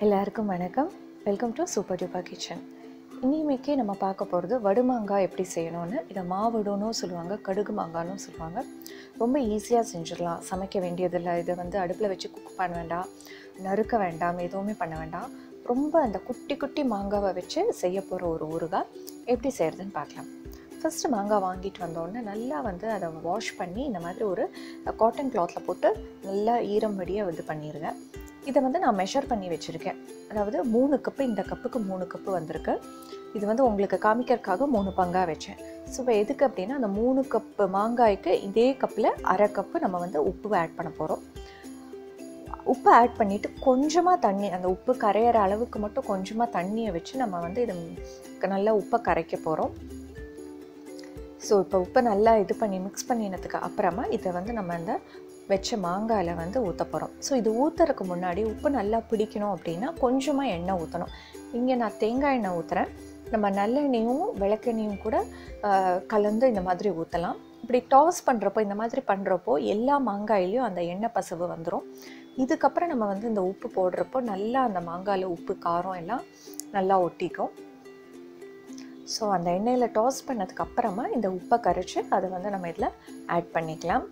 எல்லாருக்கும் வணக்கம் welcome to super duper kitchen இனிமேக்கே நம்ம பார்க்க போகிறது வடுமாங்காய் எப்படி செய்யணும்னு இதை மாவடுன்னு சொல்லுவாங்க கடுகு மாங்காய்னு சொல்லுவாங்க ரொம்ப ஈஸியாக செஞ்சிடலாம் சமைக்க வேண்டியதில்லை இதை வந்து அடுப்பில் வச்சு குக் பண்ண வேண்டாம் நறுக்க வேண்டாம் எதுவுமே பண்ண வேண்டாம் ரொம்ப அந்த குட்டி குட்டி மாங்காவை வச்சு செய்ய போகிற ஒரு ஊறுகாய் எப்படி செய்கிறதுன்னு பார்க்கலாம் ஃபஸ்ட்டு மாங்காய் வாங்கிட்டு வந்தோடனே நல்லா வந்து அதை வாஷ் பண்ணி இந்த மாதிரி ஒரு காட்டன் கிளாத்தில் போட்டு நல்லா ஈரம் வடியை இது பண்ணிடுங்க இதை வந்து நான் மெஷர் பண்ணி வச்சுருக்கேன் அதாவது மூணு கப்பு இந்த கப்புக்கு மூணு கப்பு வந்திருக்கு இது வந்து உங்களுக்கு காமிக்கிறதுக்காக மூணு பங்காக வச்சேன் ஸோ இப்போ எதுக்கு அப்படின்னா அந்த மூணு கப்பு மாங்காய்க்கு இதே கப்பில் அரை கப்பு நம்ம வந்து உப்பு ஆட் பண்ண போகிறோம் உப்பு ஆட் பண்ணிவிட்டு கொஞ்சமாக தண்ணி அந்த உப்பு கரையிற அளவுக்கு மட்டும் கொஞ்சமாக தண்ணியை வச்சு நம்ம வந்து இது நல்லா உப்பை கரைக்க போகிறோம் ஸோ இப்போ உப்பை நல்லா இது பண்ணி மிக்ஸ் பண்ணினதுக்கு அப்புறமா இதை வந்து நம்ம இந்த வச்ச மாங்காயில் வந்து ஊற்ற போகிறோம் ஸோ இது ஊற்றுறதுக்கு முன்னாடி உப்பு நல்லா பிடிக்கணும் அப்படின்னா கொஞ்சமாக எண்ணெய் ஊற்றணும் இங்கே நான் தேங்காய் எண்ணெய் ஊற்றுறேன் நம்ம நல்லெண்ணெயும் விளக்கெண்ணையும் கூட கலந்து இந்த மாதிரி ஊற்றலாம் இப்படி டாஸ் பண்ணுறப்போ இந்த மாதிரி பண்ணுறப்போ எல்லா மாங்காயிலையும் அந்த எண்ணெய் பசவு வந்துடும் இதுக்கப்புறம் நம்ம வந்து இந்த உப்பு போடுறப்போ நல்லா அந்த மாங்காயில் உப்பு காரம் எல்லாம் நல்லா ஒட்டிக்கும் ஸோ அந்த எண்ணெயில் டாஸ் பண்ணதுக்கு அப்புறமா இந்த உப்பை கரைச்சி அதை வந்து நம்ம இதில் ஆட் பண்ணிக்கலாம்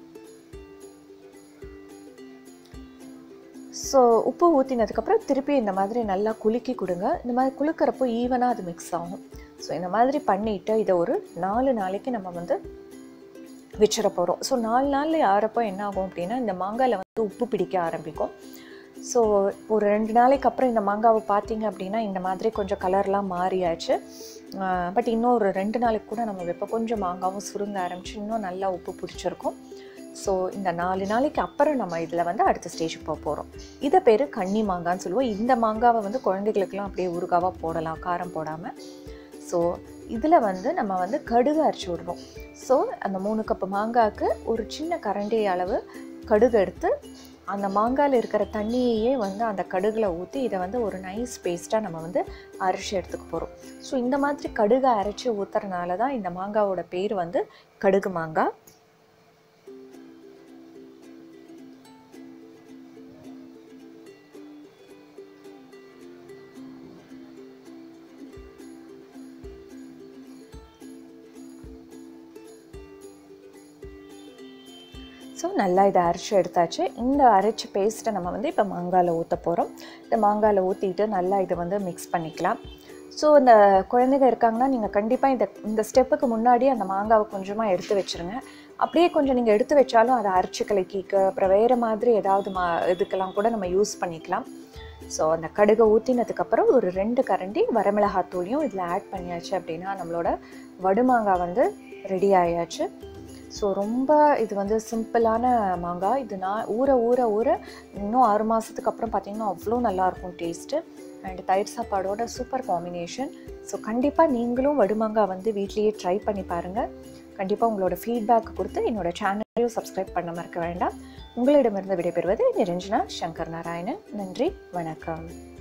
ஸோ உப்பு ஊற்றினதுக்கப்புறம் திருப்பி இந்த மாதிரி நல்லா குலுக்கி கொடுங்க இந்த மாதிரி குலுக்கிறப்போ ஈவனாக அது மிக்ஸ் ஆகும் ஸோ இந்த மாதிரி பண்ணிவிட்டு இதை ஒரு நாலு நாளைக்கு நம்ம வந்து வச்சிட போகிறோம் ஸோ நாலு நாள் ஆறப்போ என்ன ஆகும் அப்படின்னா இந்த மாங்காயில் வந்து உப்பு பிடிக்க ஆரம்பிக்கும் ஸோ ஒரு ரெண்டு நாளைக்கு அப்புறம் இந்த மாங்காவை பார்த்தீங்க அப்படின்னா இந்த மாதிரி கொஞ்சம் கலர்லாம் மாறியாச்சு பட் இன்னும் ஒரு ரெண்டு நாளைக்கு கூட நம்ம வைப்போம் கொஞ்சம் மாங்காவும் சுருங்க ஆரம்பிச்சு இன்னும் நல்லா உப்பு பிடிச்சிருக்கும் ஸோ இந்த நாலு நாளைக்கு அப்புறம் நம்ம இதில் வந்து அடுத்த ஸ்டேஜுக்கு போக போகிறோம் இதை பேர் கன்னி மாங்கான்னு சொல்லுவோம் இந்த மாங்காவை வந்து குழந்தைகளுக்கெல்லாம் அப்படியே ஊறுகாவாக போடலாம் காரம் போடாமல் ஸோ இதில் வந்து நம்ம வந்து கடுகு அரைச்சி விடுவோம் ஸோ அந்த மூணு கப்பு மாங்காய்க்கு ஒரு சின்ன கரண்டி அளவு கடுகு எடுத்து அந்த மாங்காயில் இருக்கிற தண்ணியையே வந்து அந்த கடுகில் ஊற்றி இதை வந்து ஒரு நைஸ் பேஸ்ட்டாக நம்ம வந்து அரைச்சி எடுத்துக்க போகிறோம் ஸோ இந்த மாதிரி கடுகை அரைச்சி ஊற்றுறனால தான் இந்த மாங்காவோட பேர் வந்து கடுகு மாங்காய் ஸோ நல்லா இதை அரைச்சி எடுத்தாச்சு இந்த அரைச்ச பேஸ்ட்டை நம்ம வந்து இப்போ மாங்காயில் ஊற்ற போகிறோம் இந்த மாங்காயில் ஊற்றிட்டு நல்லா இதை வந்து மிக்ஸ் பண்ணிக்கலாம் ஸோ இந்த குழந்தைங்க இருக்காங்கன்னா நீங்கள் கண்டிப்பாக இந்த இந்த ஸ்டெப்புக்கு முன்னாடி அந்த மாங்காவை கொஞ்சமாக எடுத்து வச்சுருங்க அப்படியே கொஞ்சம் நீங்கள் எடுத்து வச்சாலும் அதை அரைச்சி கலக்கிக்க அப்புறம் வேறு மாதிரி ஏதாவது மா இதுக்கெல்லாம் கூட நம்ம யூஸ் பண்ணிக்கலாம் ஸோ அந்த கடுகை ஊற்றினதுக்கப்புறம் ஒரு ரெண்டு கரண்டி வரமிளகாத்தூளியும் இதில் ஆட் பண்ணியாச்சு அப்படின்னா நம்மளோட வடுமாங்காய் வந்து ரெடி ஆயாச்சு ஸோ ரொம்ப இது வந்து சிம்பிளான மாங்காய் இது நான் ஊற ஊற ஊற இன்னும் ஆறு மாதத்துக்கு அப்புறம் பார்த்திங்கன்னா அவ்வளோ நல்லாயிருக்கும் டேஸ்ட்டு அண்ட் தயிர் சாப்பாடோட சூப்பர் காம்பினேஷன் ஸோ கண்டிப்பாக நீங்களும் வடுமாங்காய் வந்து வீட்லேயே ட்ரை பண்ணி பாருங்கள் கண்டிப்பாக உங்களோட ஃபீட்பேக் கொடுத்து என்னோடய சேனலையும் சப்ஸ்கிரைப் பண்ண மறக்க வேண்டாம் உங்களிடமிருந்து விடைபெறுவது நிரஞ்சனா சங்கர் நாராயணன் நன்றி வணக்கம்